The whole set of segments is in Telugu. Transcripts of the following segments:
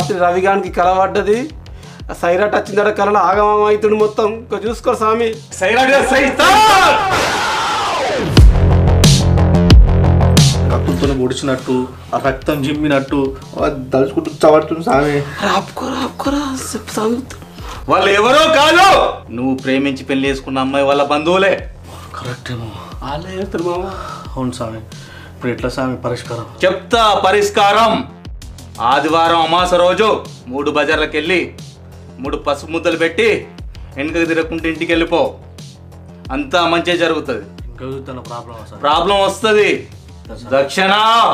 రాత్రి రవిగానికి కలవడ్డది ఆ సైరాట్ వచ్చిందట కలలో ఆగమం అవుతుంది మొత్తం ఇంకా చూసుకో స్వామి సైరాట్ గారు సైతాన్! కత్తులతో పొడిచినట్టు ఆ రక్తం జిమ్మినట్టు అది తలుచుకుంటూ చవడుతుంది సామి రాపుకోరా రాపుకోరా చెప్పు స్వామి వాళ్ళు ఎవరో కాదు నువ్వు ప్రేమించి పెళ్లి చేసుకున్న అమ్మాయి వాళ్ళ బంధువులే కరెక్ట్ ఏమో వాళ్ళే చెప్తారు మామ అవును స్వామి ఇప్పుడు ఎట్లా స్వామి పరిష్కారం చెప్తా పరిష్కారం ఆదివారం అమాస రోజు మూడు బజార్లకు వెళ్ళి మూడు పసుపు ముద్దలు పెట్టి వెనుకకి తిరగకుంటే ఇంటికి వెళ్ళిపో అంతా మంచిగా జరుగుతుంది ఇంకా చూస్తున్న ప్రాబ్లం సార్ ప్రాబ్లం వస్తుంది దక్షిణ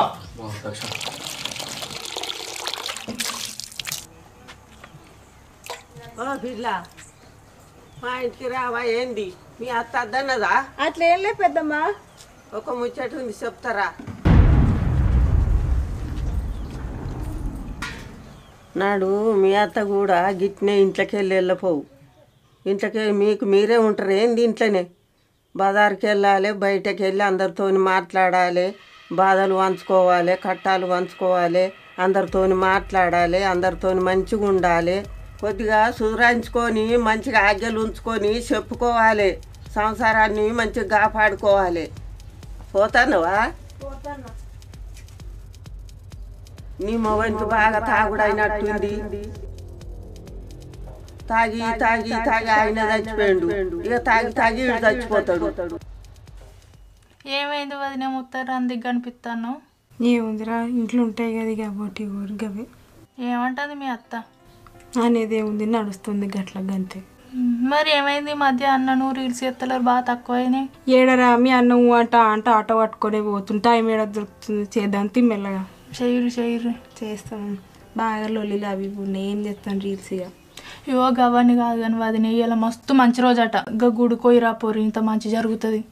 ఓ పిల్ల మా ఇంటికి రావా ఏంది మీ అత్త అద్దన్నదా అట్లా ఏం లే పెద్దమ్మా ఒక ముచ్చట ఉంది చెప్తారా నాడు మీ అత్త కూడా గిట్నే ఇంట్లోకి వెళ్ళి వెళ్ళపోవు ఇంట్లోకి మీకు మీరే ఉంటారు ఏంది ఇంట్లోనే బజార్కి వెళ్ళాలి బయటకు వెళ్ళి అందరితో మాట్లాడాలి బాధలు పంచుకోవాలి కట్టాలు పంచుకోవాలి అందరితో మాట్లాడాలి అందరితో మంచిగా ఉండాలి కొద్దిగా సుధరాయించుకొని మంచిగా ఆజ్ఞలు ఉంచుకొని చెప్పుకోవాలి సంసారాన్ని మంచిగా కాపాడుకోవాలి పోతానవా నీ మొగనికి బాగా తాగుడైనట్టుంది తాగి తాగి తాగి ఆయన చచ్చిపోయిండు ఇక తాగి తాగి ఈడు చచ్చిపోతాడు ఏమైంది వదిన ముత్తారు అందుకు కనిపిస్తాను ఏముందిరా ఇంట్లో ఉంటాయి కదా ఇక బొట్టి ఊరు గవి ఏమంటుంది మీ అత్త అనేది ఏముంది నడుస్తుంది గట్ల గంతే ఉమ్, మరి ఏమైంది ఈ మధ్య అన్న నువ్వు రీల్స్ ఎత్తలేరు బాగా తక్కువైనాయి ఏడరా మీ అన్నం అంట అంట ఆటో పట్టుకొని పోతుంటే టైం ఏడ దొరుకుతుంది చేద్దాం మెల్లగా చెయ్యరు చెయ్యరు చేస్తాను బాగా లొల్లిలు అవి ఇవి ఉన్నాయి ఏం చేస్తాను రీల్స్ ఇక ఇవో గవ్వని కాదు కానీ వదిన ఇవాళ మస్తు మంచి రోజట గ గుడికోయిరా పోరి ఇంత మంచి జరుగుతుంది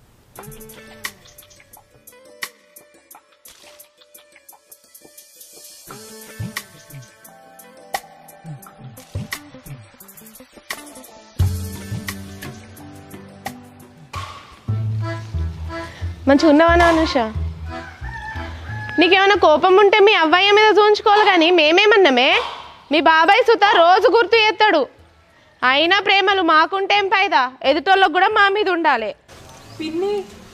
మంచిగా ఉన్నావా అనుష నీకేమైనా కోపం ఉంటే మీ అవ్వయ్య మీద చూంచుకోవాలి కానీ మేమేమన్నామే మీ బాబాయ్ సుత రోజు గుర్తు చేస్తాడు అయినా ప్రేమలు మాకుంటేం ఫైదా ఎదుటోళ్ళకు కూడా మా మీద ఉండాలి పిన్ని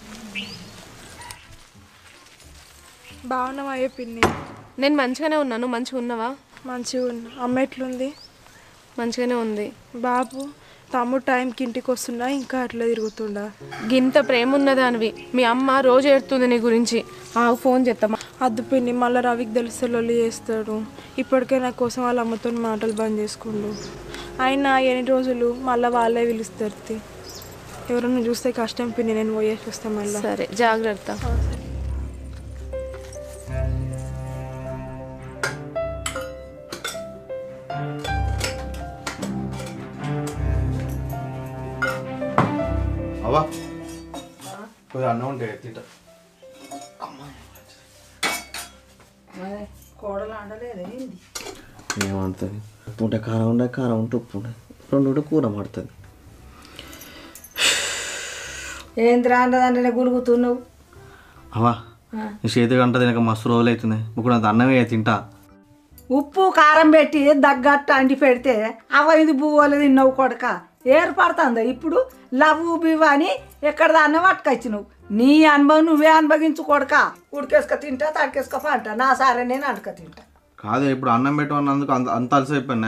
బాగున్నావా అయ్యే పిన్ని నేను మంచిగానే ఉన్నాను మంచిగా ఉన్నావా మంచిగా ఉన్నా అమ్మ ఎట్లుంది మంచిగానే ఉంది బాబు తమ్ముడు టైంకి ఇంటికి వస్తున్నా ఇంకా అట్లా తిరుగుతుండా గింత ప్రేమ ఉన్నదానివి మీ అమ్మ రోజు ఏడుతుంది నీ గురించి ఆ ఫోన్ చేస్తామా అద్దు పిన్ని మళ్ళీ రవికి తెలిస్తే లొల్లి చేస్తాడు ఇప్పటికే నా కోసం వాళ్ళ అమ్మతో మాటలు బంద్ చేసుకుండు అయినా ఎన్ని రోజులు మళ్ళీ వాళ్ళే పిలుస్తారు తి. ఎవరన్నా చూస్తే కష్టం పిన్ని నేను పోయేసి వస్తాను మళ్ళీ సరే జాగ్రత్త అవ్వా కొద్దిగా అన్నం ఉంటే తింటా ఏమంటుంది ఉప్పు ఉంటే కారం ఉండే కారం ఉంటే ఉప్పు ఉండే రెండు ఉంటే కూర మాడుతుంది ఏంద్రా అన్నదాన్ని గులుగుతున్నావు అవ్వా నీ చేతి గంట తినక మస్తు రోజులు అవుతుంది ఇప్పుడు అంత అన్నమే తింటా ఉప్పు కారం పెట్టి దగ్గట్టు అంటి పెడితే అవ ఇది బువ్వలు తిన్నావు కొడక ఏర్పడుతుందా ఇప్పుడు లవ్వు బివ్వు అని ఎక్కడ దాన్ని పట్టుకొచ్చినావు నీ అనుభవం నువ్వే అనుభవించు కొడక ఉడికేసుక తింటా తడికేసుక పంట నా సారే నేను అంటక తింటా కాదు ఇప్పుడు అన్నం పెట్టమన్నందుకు అంత అంత అలసైపోయినా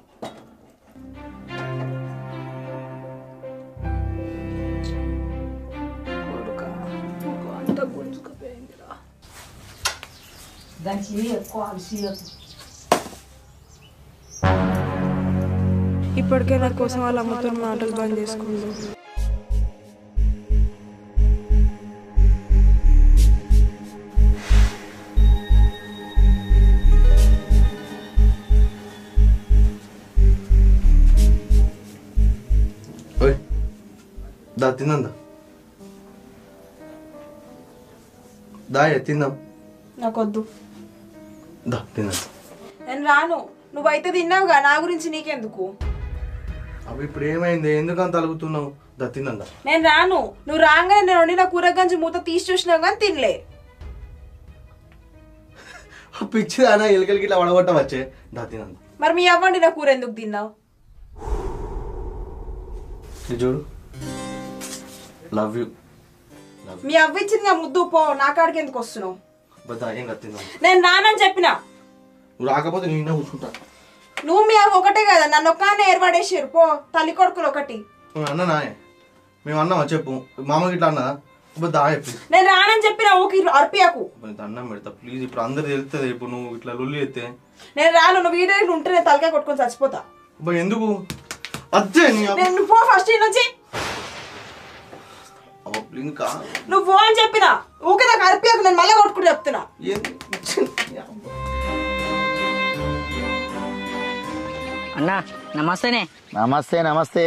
దానికి ఎక్కువ అలసి ఇప్పటికే నా కోసం వాళ్ళ అమ్మతో మాటలు బంద్ చేసుకుండు ఓయ్ దా తిందాం దా దా ఏ తిందాం నాకొద్దు దా తిందాం నేను రాను నువ్వైతే తిన్నావుగా నా గురించి నీకెందుకు అవి ఇప్పుడు ఏమైంది ఎందుకు అంత అలుగుతున్నావు దా తిందాం దా నేను రాను నువ్వు రాగానే నేను వండిన కూర గంజి మూత తీసి చూసినావు కానీ తినలే పిచ్చి దానా ఎలుకలకి ఇట్లా వడగొట్టవచ్చే దా తిందాం మరి మీ అవ్వండి నా కూర ఎందుకు తిన్నావు ఇది చూడు లవ్ యూ మీ అవ్వ ఇచ్చింది ముద్దు పో నా కాడికి ఎందుకు వస్తున్నావు బద్దా ఏం కత్తిందా నేను రానని చెప్పిన నువ్వు రాకపోతే నిన్నే కూర్చుంటా నువ్వు మీ అవ్వ ఒకటే కదా నన్ను ఒక్కనే ఏర్పడేసారు పో తల్లి కొడుకులు ఒకటి నువ్వు అన్ననా మేము అన్నామా చెప్పు మామ ఇట్లా అన్నా బద్దా చెప్పు నేను రానని చెప్పిన ఊకి అర్పియకు నీకు అన్నం పెడతా ప్లీజ్ ఇప్పుడు అందరు తెలుస్తుంది ఇప్పుడు నువ్వు ఇట్లా లొల్లి ఎత్తే నేను రాను నువ్వు వీడియో ఉంటే నేను తలకాయ కొట్టుకొని చచ్చిపోతా అబ్బా ఎందుకు అదే నీ అబ్బ- నేను నువ్వు పో ఫస్ట్ ఈ నుంచి అబ్బా, ఇంకా నువ్వు పో అని చెప్పిన ఊకే నాకు అర్పియకు నేను మళ్ళీ కొట్టుకుంటూ చెప్తున్నా ఏంది? నీ అబ్బ. అన్నా నమస్తేనే నమస్తే నమస్తే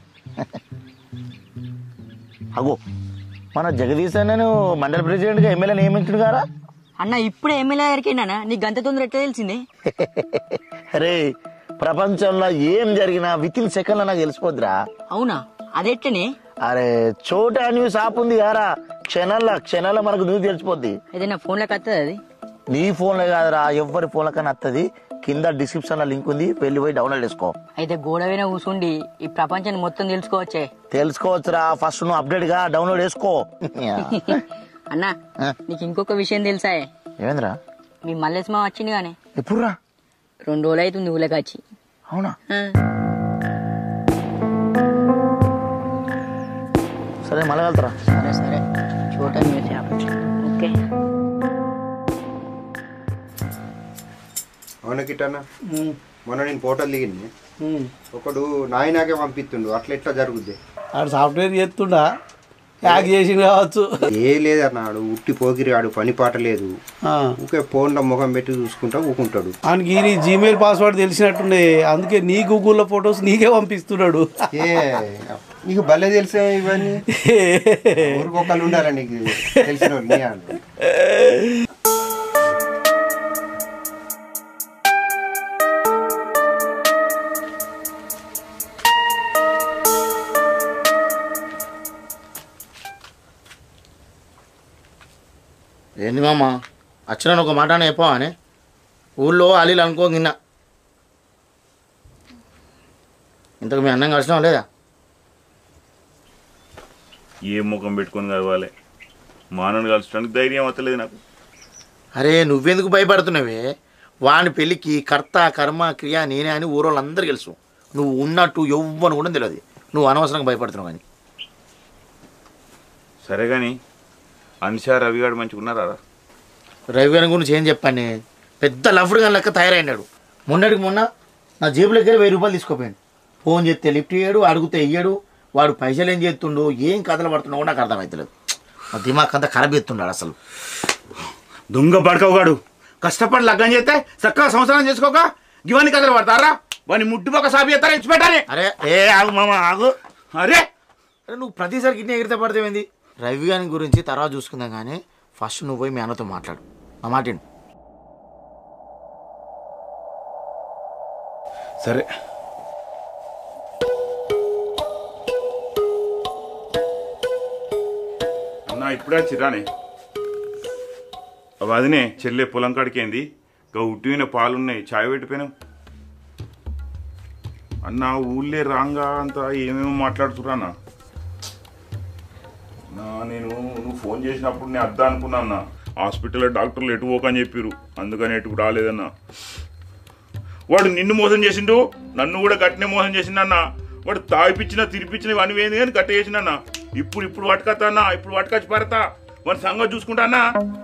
అగో మన జగదీశ్ అన్నను మండల ప్రెసిడెంట్గా ఎమ్మెల్యే నియమించుడు గారా అన్న ఇప్పుడే ఎమ్మెల్యే ఎరికైనా నీ గంత తొందర ఎట్లా తెలిసింది అరే ప్రపంచంలో ఏం జరిగినా విత్ ఇన్ సెకండ్ నాకు తెలిసిపోద్దిరా అవునా అదెట్లనే అరే చోట న్యూస్ ఆప్ ఉంది గారా క్షణాల్లో క్షణాల్లో మనకు న్యూస్ తెలిసిపోద్ది అయితే నా ఫోన్లోకి వస్తుంది అది నీ ఫోన్లో కాదురా ఎవరి ఫోన్లో కానీ వస్తుంది కింద డిస్క్రిప్షన్ లో లింక్ ఉంది వెళ్ళి పోయి డౌన్లోడ్ చేసుకో అయితే గోడ మీద కూర్చుండి ఈ ప్రపంచాన్ని మొత్తం తెలుసుకోవచ్చే తెలుసుకోవచ్చురా ఫస్ట్ నువ్వు అప్డేట్ గా డౌన్లోడ్ చేసుకో అన్నా నీకు ఇంకొక విషయం తెలుసా ఏమేంద్రా మీ మల్లేశ్మ వచ్చింది కానీ ఎప్పుడురా రెండు రోజులు అవుతుంది ఊళ్ళకి వచ్చి అవునా ఆ. సరే మళ్ళీ వెళ్తారా సరే సరే చోట న్యూస్ యాప్. ఓకే అవునా కిట్టన్న మొన్న నేను ఫోటోలు దిగింది ఒకడు నాయనాకే పంపిస్తుండు అట్లా ఎట్లా జరుగుద్ది ఆడు సాఫ్ట్వేర్ చేస్తుండా హ్యాక్ చేసిండు కావచ్చు ఏ లేదన్నాడు ఉట్టి పోకిరి ఆడు పని పాట లేదు ఆ. ఊకే ఫోన్లో ముఖం పెట్టి చూసుకుంటా ఊకుంటాడు ఆయనకి నీ జీమెయిల్ పాస్వర్డ్ తెలిసినట్టుండే అందుకే నీ గూగుల్లో ఫొటోస్ నీకే పంపిస్తున్నాడు ఏ నీకు భలే తెలిసే ఇవన్నీ ఊరికొకళ్ళు ఉండాలి నీకు తెలిసిన వాళ్ళు నీ వాళ్ళు. ఏంది మామ వచ్చిన ఒక మాట అని చెప్పావా అని ఊళ్ళో అలీలు అనుకో గిన్న ఇంతకు మీ అన్నం కలిసినావా లేదా ఏ ముఖం పెట్టుకొని కలవాలి మానని కలుసడానికి ధైర్యం అత్తలేదు నాకు అరే నువ్వెందుకు భయపడుతున్నావే వాని పెళ్ళికి కర్త కర్మ క్రియ నేనే అని ఊరోళ్ళందరూ తెలుసు నువ్వు ఉన్నట్టు ఎవ్వను కూడా తెలియదు నువ్వు అనవసరంగా భయపడుతున్నావు కానీ సరే కానీ అన్షా రవిగాడు మంచిగా ఉన్నారా రవి గారి గురించి ఏం చెప్పాను నేను? పెద్ద లఫ్డ్ గా లెక్క తయారైనాడు మొన్నటికి మొన్న నా జేబులోకి వెళ్ళి వెయ్యి రూపాయలు తీసుకోపోయాను ఫోన్ చేస్తే లిఫ్ట్ ఇయ్యాడు అడిగితే ఇయ్యాడు వాడు పైసలు ఏం చేస్తుండో ఏం కథలు పడుతున్నాడో నాకు అర్థమవుతలేదు మా దిమాగ్ అంతా ఖరాబ్ ఎత్తున్నాడు అసలు దొంగ పడకవుగాడు కష్టపడి లగ్గం చేస్తే చక్కగా సంసారం చేసుకోక ఇవన్నీ కథలు పడతారా వాడిని ముట్టుపక్క సాపి చేస్తారా ఇచ్చి పెట్టాలి అరే ఏ ఆగు మామ ఆగు అరే అరే నువ్వు ప్రతిసారి గిట్నే ఎగిరితే పడితేమైంది రవి గారి గురించి తర్వాత చూసుకుందాం కానీ ఫస్ట్ నువ్వు పోయి మీ అన్నతో మాట్లాడు నా మాట విను. సరే అన్నా ఇప్పుడే చిరానే అదినే చెల్లె పొలం కాడికేంది గా ఉట్టిన పాలున్నాయి చాయ్ పెట్టిపోయినావు అన్న ఊళ్ళే రాంగా అంతా ఏమేమో మాట్లాడుతున్నా నా నేను నువ్వు ఫోన్ చేసినప్పుడు నేను అద్దా అనుకున్నా అన్న హాస్పిటల్లో డాక్టర్లు ఎటు పోకని చెప్పారు అందుకని ఎటు రాలేదన్నా వాడు నిన్ను మోసం చేసిండు నన్ను కూడా గట్టినే మోసం చేసిండన్న వాడు తాగిపించిన తిరిపించిన ఇవన్నీ ఏంది కానీ గట్ట చేసిండన్న ఇప్పుడు ఇప్పుడు పట్టుకొస్తానా ఇప్పుడు పట్టుకొచ్చి పడతా వాడి సంగతి చూసుకుంటానా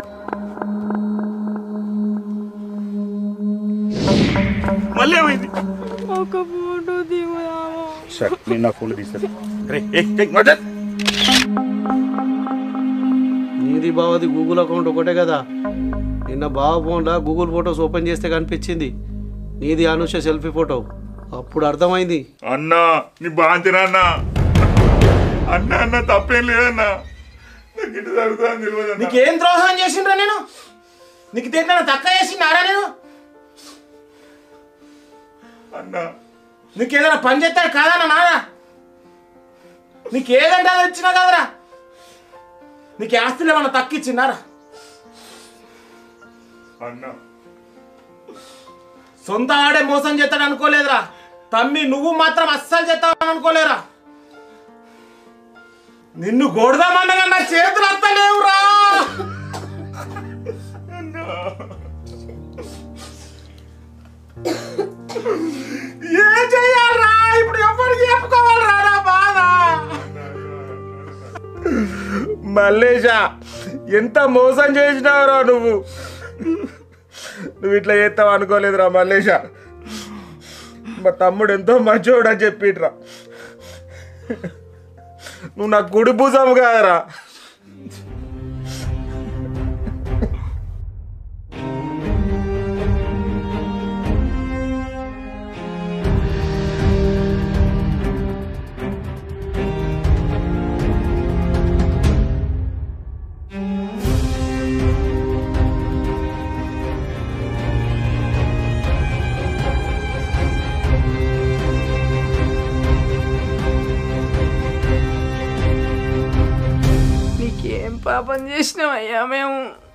మళ్ళీ ఏమైంది ఒక ఫోటో దిగుదామా సరే నేను నా ఫోన్లో తీస్తాను రే, ఏ, ఏ, మదన్. నీది బావది గూగుల్ అకౌంట్ ఒకటే కదా నిన్న బావ ఫోన్లో గూగుల్ ఫొటోస్ ఓపెన్ చేస్తే కనిపించింది నీది అనుష సెల్ఫీ ఫోటో అప్పుడు అర్థమైంది అన్నా నీ బాంతినా అన్నా అన్న అన్న తప్పేం లేదన్నా నాకు ఇటు జరుగుతుందని తెలియదు అన్నా. నీకేం ద్రోహం చేసిండ్రా నేను నీకు దేంట్లో తక్కువ చేసిండారా నేను అన్నా నీకేదైనా పని చేస్తాడు కాదన్నా నాన్న నీకేదంటే అది ఇచ్చినా కదరా నీకు ఆస్తులు ఏమన్నా తక్కువ ఇచ్చిండారా అన్నా సొంత ఆడే మోసం చేస్తాడు అనుకోలేదురా తమ్మి నువ్వు మాత్రం అస్సలు చేస్తావని అనుకోలేరా నిన్ను కొడదామన్నగా నా చేతులు అత్తలేవురా ఏం చెయ్యాలరా ఇప్పుడు ఎవరికి చెప్పుకోవాలరా నా బాధ మల్లేష ఎంత మోసం చేసినావురా నువ్వు నువ్వు ఇట్లా చేస్తావు అనుకోలేదురా మల్లేష మా తమ్ముడు ఎంతో మంచోడు అని చెప్పిండ్రా నువ్వు నా కుడి భుజం కాదరా నీకేం పాపం చేసినామయ్యా మేము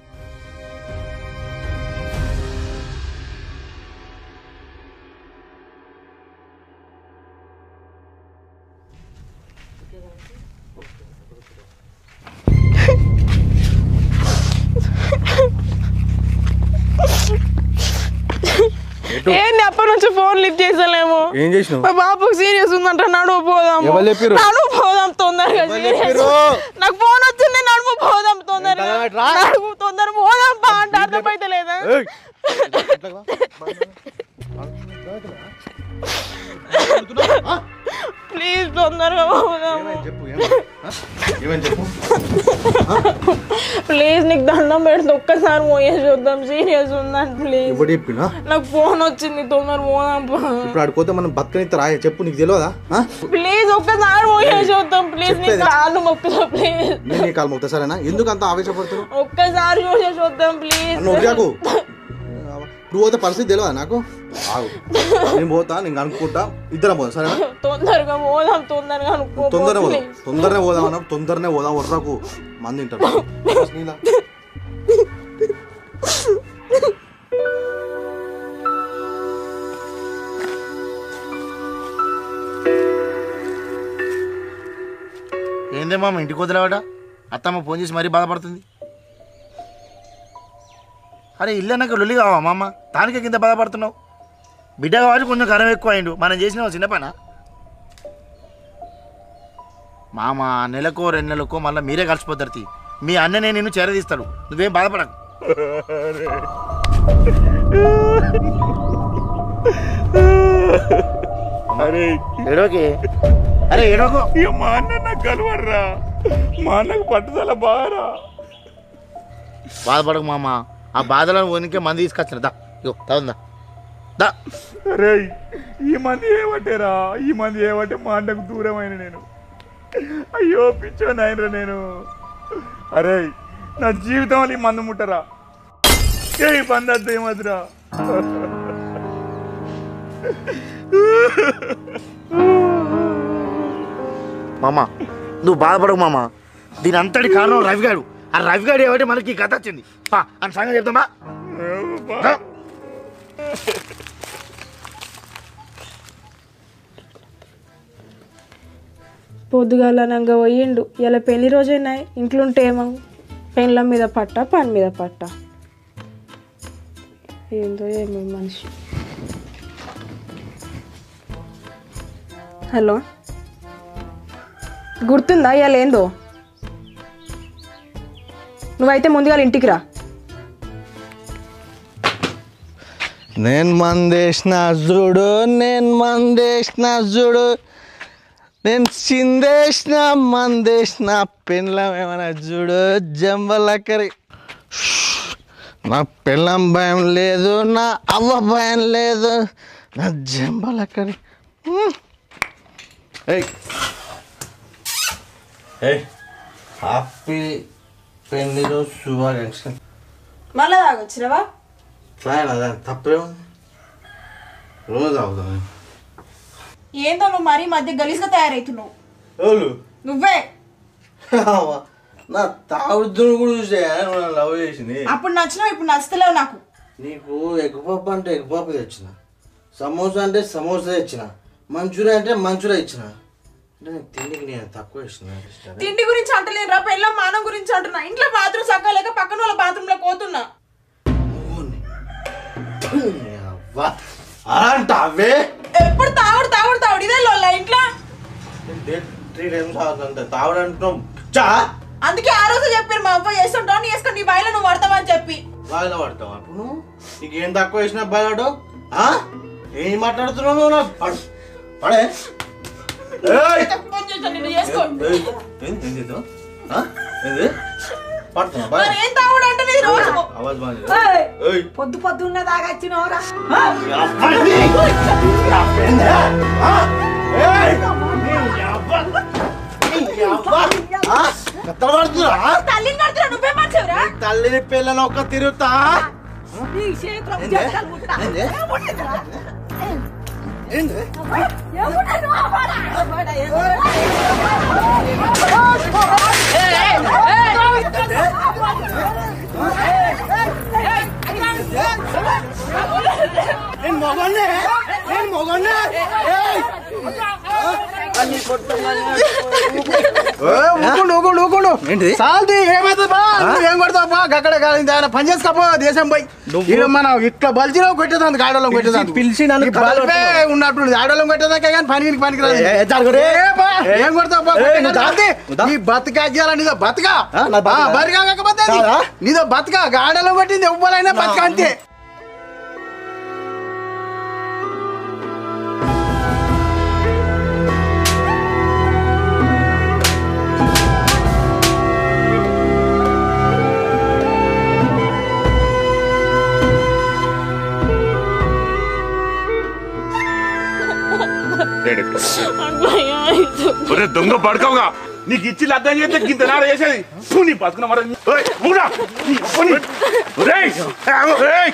ఏంటి అప్పటి నుంచి ఫోన్ లిఫ్ట్ చేసలేము ఏం చేసినావు మా బాబుకు సీరియస్ ఉందంట నడువు పోదాం ఎవరు చెప్పిర్రు? నడువు పోదాం తొందరగా ఎవరు serious. చెప్పిర్రు? నాకు ఫోన్ వచ్చింది నడుము పోదాం తొందరగా నడువు తొందర పోదాం బా అంటే అర్థమైతే లేదా ప్లీజ్ తొందరగా పోదాం ఏమని చెప్పు ప్లీజ్ నీకు దండం పెడితే ఒక్కసారి పోయేసి చూద్దాం సీరియస్ ఉందని ప్లీజ్ ఎవడు చెప్పినా నాకు ఫోన్ వచ్చింది తొందర పోదాం ఇప్పుడు ఆడిపోతే మనం బతకనిత్త రాయ చెప్పు నీకు తెలియదా ఆ? ప్లీజ్ ఒక్కసారి పోయేసి చూద్దాం ప్లీజ్ నీకు చెప్పేది. కాళ్ళు మొక్కుతా ప్లీజ్ నేను నీ కాలు మొక్తా సరేనా ఎందుకు అంత ఆవేశపడుతున్నావు ఒక్కసారి చూసేసి చూద్దాం ప్లీజ్ నన్ను వదిలాకు నువ్వు పోతే పరిస్థితి తెలియదా నాకు ఆగు నేను పోతా నేను అనుకుంటా ఇద్దరం పోదాం సరేనా తొందరగా పోదాం తొందరగా అనుకో తొందరనే పోదాం please. తొందరనే పోదాం అన్నా తొందరనే పోదాం వర్రకు మంది తింటారు నీలా. ఏందే మామ ఇంటికి వదిలేవాట అత్తమ్మ ఫోన్ చేసి మరీ బాధపడుతుంది అరే ఇల్లు అన్నాక లొల్లి కావా మామ దానికే కింద బాధపడుతున్నావు బిడ్డ కాబట్టి కొంచెం కరం ఎక్కువ అయిండు మనం చేసిన చిన్న పనా మామ నెలకో రెండు నెలకో మళ్ళీ మీరే కలిసిపోతారు తీ. మీ అన్ననే నేను చేరదీస్తాడు నువ్వేం బాధపడకు అరే ఏడోకి అరే ఏడోకు ఇక మా అన్న నాకు కలవడరా మా అన్నకు పట్టుదల బాగా బాధపడకు మామ ఆ బాధలను వనికే మంది తీసుకొచ్చిన దా ఇగో తాగుందా దా అరే ఈ మంది ఏమంటారా ఈ మంది ఏమంటే మా అన్నకు దూరమైన నేను అయ్యో పిచ్చో నాయనరా నేను అరే నా జీవితంలో ఈ మందు ముట్టరా ఏ ఈ బంద్ అద్దు ఏమద్దురా మామ నువ్వు బాధపడకు మామ దీని అంతటి కారణం రవిగాడు ఆ రవిగాడు ఏమంటే మనకి ఈ కథ వచ్చింది పా అని సంగతి చెప్తామా రా. పొద్దుగాల నంగ పోయిండు ఇలా పెళ్లి రోజైనా ఇంట్లో ఉంటే ఏమో పెళ్ళ మీద పట్ట పని మీద పట్ట ఏందో ఏమో ఈ మనిషి హలో గుర్తుందా ఇవాళ ఏందో నువ్వైతే ముందుగా ఇంటికి రా నేను మందేసిన చూడు నేను మందేసిన చూడు నేను చిందేసిన మందేసిన పెళ్ళం ఏమైనా చూడు జంబలక్కరి నా పెళ్ళం భయం లేదు నా అవ్వ భయం లేదు నా జంబలక్కరి హ్యాపీ పెళ్లి రోజు శుభాకాంక్షలు మళ్ళా తాగొచ్చినవా ఫైన్ అదే తప్పే ఉంది రోజు అవుతాను ఏందో నువ్వు మరీ మధ్య గలీజ్గా తయారవుతున్నావు ఎవరు నువ్వే నా తాగుడుతుని కూడా చూసే నువ్వు నన్ను లవ్ చేసింది అప్పుడు నచ్చినావు ఇప్పుడు నచ్చలేవు నాకు నీకు ఎగ్ పప్పు అంటే ఎగ్ పప్పు తెచ్చిన సమోసా అంటే సమోసా తెచ్చిన మంచూరియా అంటే మంచూరియా ఇచ్చిన అంటే నీకు తిండికి నేను తక్కువ ఇచ్చిన తిండి గురించి అంటలేను రా పెళ్ళం మానం గురించి అంటున్నా ఇంట్లో బాత్రూమ్ సక్క లేక పక్కన వాళ్ళ బాత్రూమ్ లో పోతున్నా అవ్వా అంటావే ఎప్పుడు తాగుడు తాగుడు తాగుడు ఇదే లోల్ల ఇంట్లో త్రీ టైమ్స్ అవుతుంది తావడంటున్నాం చా అందుకే ఆ రోజు చెప్పారు మా అవ్వ చేస్తుంటావు నీ వేసుకొని నీ బాయిలో నువ్వు పడతావని చెప్పి బాగా పడతావు అప్పుడు నువ్వు నీకు ఏం తక్కువ వేసిన బాగాడు ఏం మాట్లాడుతున్నావు నువ్వు నాకు పడు పడే ఏయ్! ఫోన్ చేశాను నిన్ను చేసుకో ఏయ్! ఏంది ఏంది ఇది? ఆ? ఏంది పడుతున్నా బాగా మరి ఏం తాగుడు అంటే నీ రోజు ఆవాజ్ బాగా ఏయ్, ఏయ్ పొద్దు పొద్దున్న దాకా వచ్చినవరా తల్లిని కడుతున్నా నువ్వే మంచివరా తల్లిని పిల్లని ఒక్క తిరుగుతా నీ చేతిలో ఏంది? జంటలు ముట్ట. ఏంది? ఏముండదురా? ఏంది ఏముండదు, ఆవాడా? ఆవాడా, నేను మొగన్నే నేను మొగన్నే ఏయ్! ఊకుండు ఊకుండు ఊకుండు ఏంటి సాల్ది ఏమైతుంది బా నువ్వు ఏం కొడతావు బా అక్కడ ఆయన పని చేసుకోపో దేశం పోయి ఈడ మనం ఇట్లా బలిచినా కొట్టేదానికి ఆడోళ్ళం కొట్టేదానికి పిలిచి నన్ను ఈ బల్బే ఉన్నట్టు ఆడోళ్ళం కొట్టేదాకా కానీ పనికి పనికి రాదు ఏ, ఏ, జరగరు. ఏ బా, ఏం కొడతావు బా ఏ, నువ్వు దా. సాల్ది, నువ్వు దా. నీ బతుకా చేయాలి నీదో బతుకా ఆ, నా బతుకా? బరిగా కాకపోతే అది. కాదా? నీదో బతుకా ఆడోళ్ళం కొట్టింది ఎవ్వరైనా బతుక అంతే ఒరే దొంగ పడకవుగా నీకు ఇచ్చి లగ్గం చేస్తే గింత నాడ చేసేది ఫు, నీ బతుకున్న మరి ఓయ్, మూడా. నీ అప్పని. ఒరేయ్, ఒరేయ్.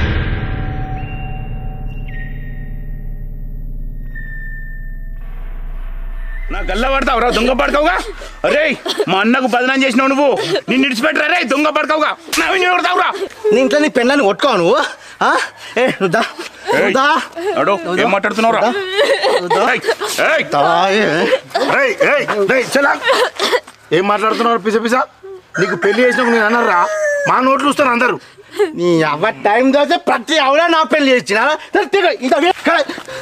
నా గల్ల పడతావురా దొంగ పడతావుగా అరే మా అన్నకు బదనాం చేసినావు నువ్వు నిన్ను ఇడిచిపెట్టరా రే దొంగ పడతావుగా నా విని కొడతావురా నీ ఇంట్లో నీ పెళ్ళాన్ని కొట్టుకోవు నువ్వు ఆ? ఏ నువ్వు దా నువ్వు దా అడో ఏం మాట్లాడుతున్నావురా ఏయ్, ఏయ్. రేయ్, రేయ్, రేయ్, చెలా. ఏం మాట్లాడుతున్నారు పిస పిస నీకు పెళ్లి చేసినప్పుడు నేను అన్నారా మా నోట్లు చూస్తారు అందరూ నీ అవ్వ టైం దోస్తే ప్రతి ఆవిడ నా పెళ్లి చేసిన ఇంకా వే- ఇక్కడ.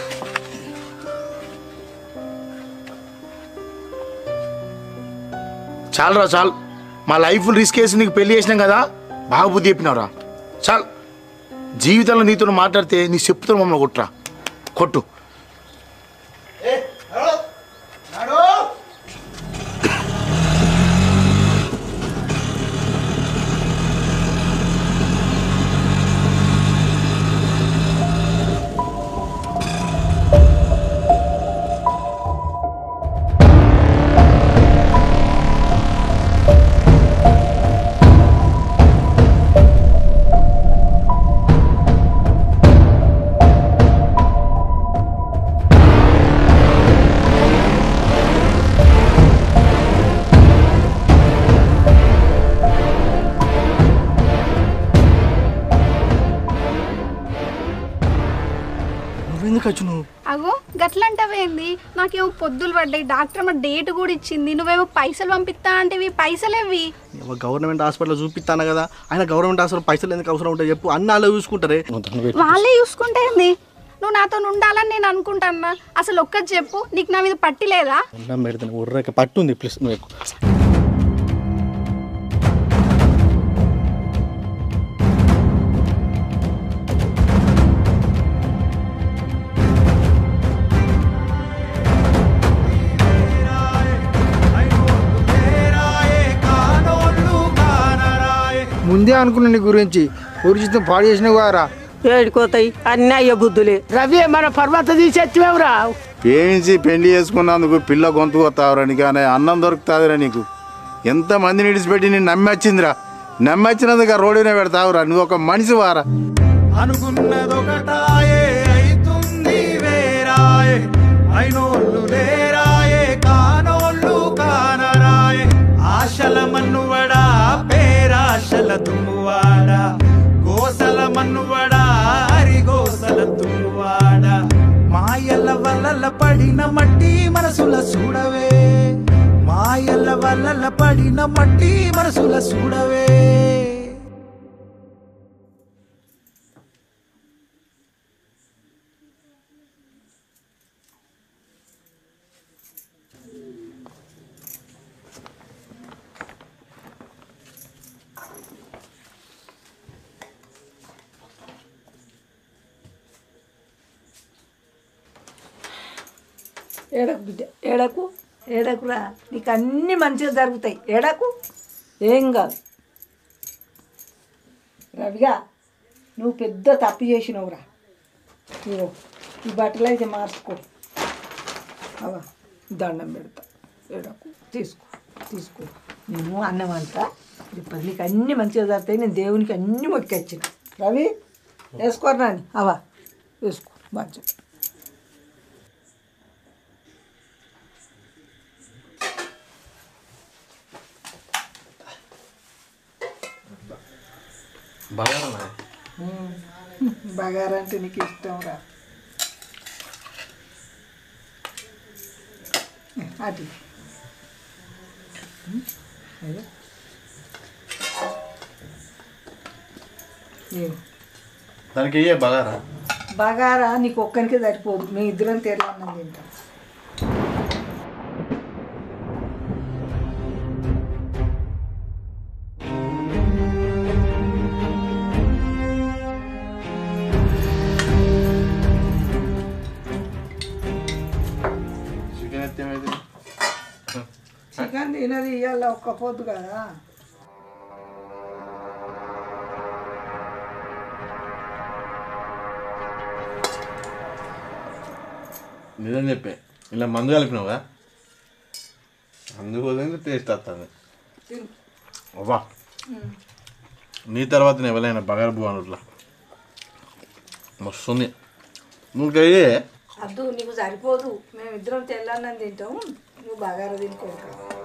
చాలరా చాలు మా లైఫ్ రిస్క్ వేసి నీకు పెళ్లి చేసినాం కదా బాగా బుద్ధి చెప్పినావురా చాలు జీవితంలో నీతో మాట్లాడితే నీ చెప్పుతో మమ్మల్ని కొట్టురా కొట్టు నువ్వెందుకు వచ్చి నువ్వు అగో గట్లంటావేంది నాకేమో పొద్దులు పడ్డాయి డాక్టర్ అమ్మ డేట్ కూడా ఇచ్చింది నువ్వేమో పైసలు పంపిస్తా అంటే పైసలు ఇవి ఏమో గవర్నమెంట్ హాస్పిటల్ చూపిస్తాను కదా ఆయన గవర్నమెంట్ హాస్పిటల్ పైసలు ఎందుకు అవసరం ఉంటాయి చెప్పు అన్ని అలా చూసుకుంటారే నువ్వు దాన్ని పెట్టు. వాళ్ళే చూసుకుంటే ఏంది నువ్వు నాతో ఉండాలని నేను అనుకుంటాన్నా అసలు ఒక్కటి చెప్పు నీకు నా మీద పట్టి లేదా అన్నం పెడతాను ఉర్రక పట్టుంది ప్లీజ్ నువ్వు ఎక్కువ ముందే అనుకున్నా నీ గురించి ఊరి జీతం పాడు చేసినావు కారా ఏడిపోతాయి అన్నీ అయ్య బుద్ధులే రవి మన పర్వత తీసేచ్చివేవురా ఏమించి పెళ్లి చేసుకున్నందుకు పిల్ల గొంతు కొత్తావురా నీకు అనే అన్నం దొరుకుతాదిరా నీకు ఎంతమందిని విడిచిపెట్టి నేను నమ్మొచ్చిందిరా నమ్మొచ్చినందుకు ఆ రోడ్డునే పెడతావురా నువ్వు ఒక మనిషి వారా అనుకున్నదొకటాయే అయితుంది వేరాయే అయినోళ్ళు లేరాయే కానోళ్ళు కానరాయే ఆశల మన్నువడా పేరాశల తుమ్మువాడా గోసల మన్నువడా అరిగోసల తురువాడ మాయల వలల పడిన మట్టి మనసుల చూడవే మాయల వలల పడిన మట్టి మనసుల చూడవే ఏడకు బిడ్డ ఏడకు ఏడకురా నీకు అన్ని మంచిగా జరుగుతాయి ఏడకు ఏం కాదు రవిగా నువ్వు పెద్ద తప్పు చేసినవురా ఇగో ఈ బట్టలు అయితే మార్చుకో అవా దండం పెడతా ఏడకు తీసుకో తీసుకో నేను అన్నం అంట ఇప్పుడు నీకు అన్ని మంచిగా జరుగుతాయి నేను దేవునికి అన్ని మొక్కొచ్చిన రవి వేసుకోరు నాని అవా వేసుకో మంచిగా బాగా బగారా అంటే నీకు ఇష్టం రా అటు అదే. ఇదిగో. దానికి ఇయ్యే బగారా బగారా నీకు ఒక్కరికే సరిపోదు మీ ఇద్దరం తెరలన్నం తింటాం చికెన్ ఎత్తే ఏమైంది చికెన్ తినది ఇవాళ ఒక్క పొద్దు కదా నిజం చెప్పే ఇలా మందు కలిపినావుగా అందుకోసం టేస్ట్ వస్తుంది తిను. అవ్వా నీ తర్వాత ఎవరైనా బగార బువ్వ అన్నట్లా మస్తుంది నువ్వు అయ్యే అద్దు నీకు సరిపోదు మేము ఇద్దరం తెల్లన్నం తింటాం నువ్వు బగారా తినుకో